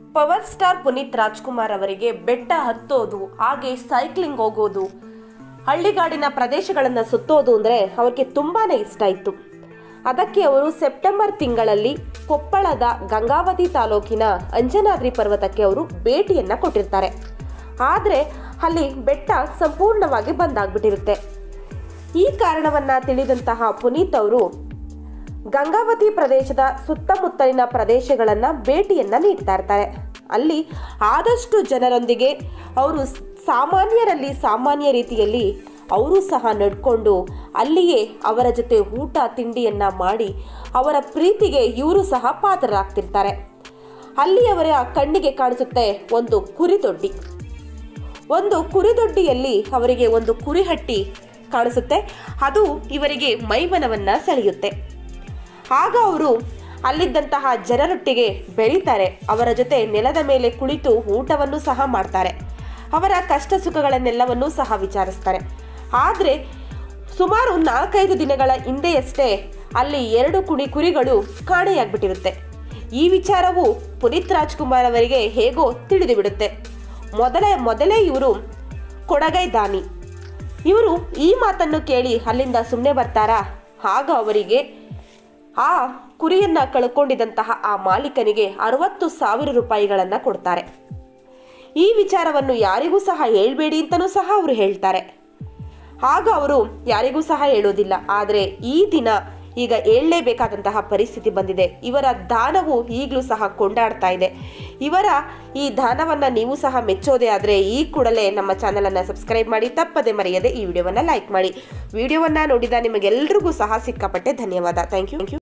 power star Puneeth Rajkumar ಅವರಿಗೆ ಬೆಟ್ಟ ಹತ್ತೋದು ಹಾಗೆ ಸೈಕ್ಲಿಂಗ್ ಹೋಗೋದು ಹಳ್ಳಿಗಾಡಿನ ಪ್ರದೇಶಗಳನ್ನು ಸುತ್ತೋದು ಅಂದರೆ ಅವ್ರಿಗೆ ತುಂಬಾನೇ ಇಷ್ಟ ಇತ್ತು ಅದಕ್ಕೆ ಅವರು ಸೆಪ್ಟೆಂಬರ್ ತಿಂಗಳಲ್ಲಿ ಕೊಪ್ಪಳದ ಗಂಗಾವತಿ ತಾಲೂಕಿನ ಅಂಜನಾದ್ರಿ ಪರ್ವತಕ್ಕೆ ಅವರು ಭೇಟಿಯನ್ನ ಕೊಟ್ಟಿರ್ತಾರೆ ಆದರೆ ಅಲ್ಲಿ ಬೆಟ್ಟ ಸಂಪೂರ್ಣವಾಗಿ ಬಂದಾಗ್ಬಿಟ್ಟಿರುತ್ತೆ ಈ ಕಾರಣವನ್ನ ತಿಳಿದಂತಹ ಪುನೀತ್ ಅವರು ಗಂಗಾವತಿ ಪ್ರದೇಶದ ಸುತ್ತಮುತ್ತಲಿನ ಪ್ರದೇಶಗಳನ್ನು ಭೇಟಿಯನ್ನ ನೀಡ್ತಾ ಇರ್ತಾರೆ ಅಲ್ಲಿ ಆದಷ್ಟು ಜನರೊಂದಿಗೆ ಅವರು ಸಾಮಾನ್ಯರಲ್ಲಿ ಸಾಮಾನ್ಯ ರೀತಿಯಲ್ಲಿ ಅವರು ಸಹ ನಡ್ಕೊಂಡು ಅಲ್ಲಿಯೇ ಅವರ ಜೊತೆ ಊಟ ತಿಂಡಿಯನ್ನ ಮಾಡಿ ಅವರ ಪ್ರೀತಿಗೆ ಇವರು ಸಹ ಪಾತ್ರರಾಗ್ತಿರ್ತಾರೆ ಅಲ್ಲಿ ಅವರ ಕಣ್ಣಿಗೆ ಕಾಣಿಸುತ್ತೆ ಒಂದು ಕುರಿದೊಡ್ಡಿ ಒಂದು ಕುರಿದೊಡ್ಡಿಯಲ್ಲಿ ಅವರಿಗೆ ಒಂದು ಕುರಿಹಟ್ಟಿ ಕಾಣಿಸುತ್ತೆ ಅದು ಇವರಿಗೆ ಮೈಮನವನ್ನ ಸೆಳೆಯುತ್ತೆ ಆಗ ಅವರು ಅಲ್ಲಿದ್ದಂತಹ ಜನರೊಟ್ಟಿಗೆ ಬೆರೀತಾರೆ ಅವರ ಜೊತೆ ನೆಲದ ಮೇಲೆ ಕುಳಿತು ಊಟವನ್ನು ಸಹ ಮಾಡ್ತಾರೆ ಅವರ ಕಷ್ಟ ಸುಖಗಳನ್ನೆಲ್ಲವನ್ನೂ ಸಹ ವಿಚಾರಿಸ್ತಾರೆ ಆದರೆ ಸುಮಾರು ನಾಲ್ಕೈದು ದಿನಗಳ ಹಿಂದೆಯಷ್ಟೇ ಅಲ್ಲಿ ಎರಡು ಕುಣಿ ಕುರಿಗಳು ಕಾಣೆಯಾಗ್ಬಿಟ್ಟಿರುತ್ತೆ ಈ ವಿಚಾರವು ಪುನೀತ್ ರಾಜ್ಕುಮಾರ್ ಅವರಿಗೆ ಹೇಗೋ ತಿಳಿದು ಬಿಡುತ್ತೆ ಮೊದಲೇ ಮೊದಲೇ ಇವರು ಕೊಡಗೈ ದಾನಿ ಇವರು ಈ ಮಾತನ್ನು ಕೇಳಿ ಅಲ್ಲಿಂದ ಸುಮ್ಮನೆ ಬರ್ತಾರಾ ಆಗ ಅವರಿಗೆ ಆ ಕುರಿಯನ್ನ ಕಳ್ಕೊಂಡಿದ್ದಂತಹ ಆ ಮಾಲೀಕನಿಗೆ ಅರವತ್ತು ಸಾವಿರ ರೂಪಾಯಿಗಳನ್ನ ಕೊಡ್ತಾರೆ ಈ ವಿಚಾರವನ್ನು ಯಾರಿಗೂ ಸಹ ಹೇಳ್ಬೇಡಿ ಅಂತಲೂ ಸಹ ಅವರು ಹೇಳ್ತಾರೆ ಆಗ ಅವರು ಯಾರಿಗೂ ಸಹ ಹೇಳೋದಿಲ್ಲ ಆದರೆ ಈ ದಿನ ಈಗ ಹೇಳಲೇಬೇಕಾದಂತಹ ಪರಿಸ್ಥಿತಿ ಬಂದಿದೆ ಇವರ ದಾನವು ಈಗಲೂ ಸಹ ಕೊಂಡಾಡ್ತಾ ಇದೆ ಇವರ ಈ ದಾನವನ್ನು ನೀವು ಸಹ ಮೆಚ್ಚೋದೇ ಆದರೆ ಈ ಕೂಡಲೇ ನಮ್ಮ ಚಾನಲನ್ನು ಸಬ್ಸ್ಕ್ರೈಬ್ ಮಾಡಿ ತಪ್ಪದೆ ಮರೆಯದೆ ಈ ವಿಡಿಯೋವನ್ನು ಲೈಕ್ ಮಾಡಿ ವಿಡಿಯೋವನ್ನು ನೋಡಿದ ನಿಮಗೆಲ್ರಿಗೂ ಸಹ ಸಿಕ್ಕಾಪಟ್ಟೆ ಧನ್ಯವಾದ ಥ್ಯಾಂಕ್ ಯು